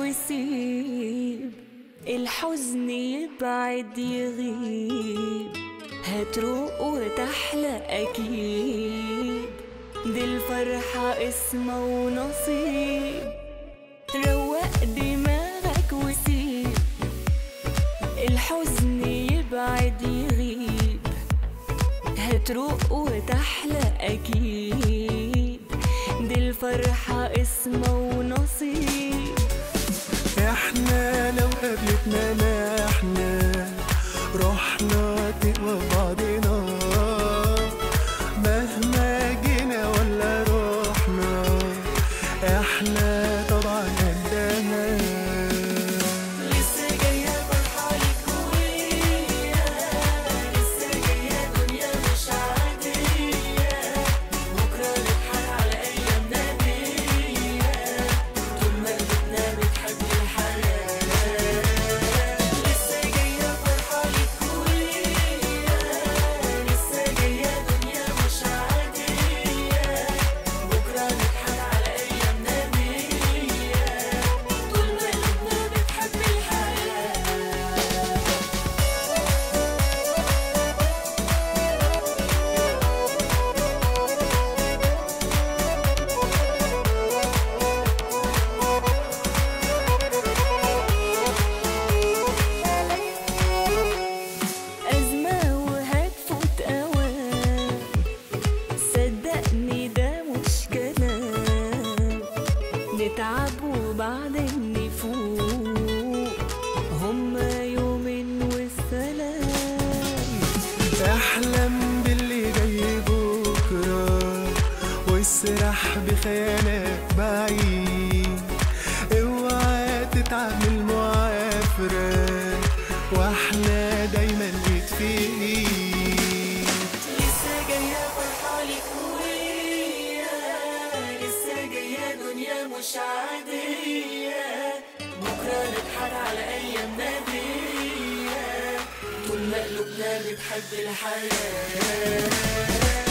وسيب الحزن يبعد يغيب هتروق وتحلى أكيد دي الفرحة اسمه ونصيب روق دماغك وسيب الحزن يبعد يغيب هتروق وتحلى أكيد دي الفرحة اسمه ونصيب احنا لو قابلتنا ما احنا رحنا تقوى بعضنا مهما جينا ولا رحنا احنا طبعا قدها لسه جاية فرحة ليك ويا لسه جاية دنيا مش عادية بكرة نضحك على أيامنا دي طول ما قلوبنا بتحب الحياة لسه جاية فرحة ليك ويا لسه جاية دنيا مش عادية بكرة نضحك على أيامنا دي طول ما قلوبنا بتحب الحياة أزمة وهتفوت أوام صدقني ده مش كلام نتعب وبعدين نفوق هما يومين والسلام احلم باللي جاي بكرة واسرح بخيالك بعيد اوعى تتعامل معافرة واحنا دايما ايد في ايد لسه جاية فرحة ليك ويا لسه جاية دنيا مش عادية بكرة نضحك على أيامنا دي طول ما قلوبنا بتحب الحياة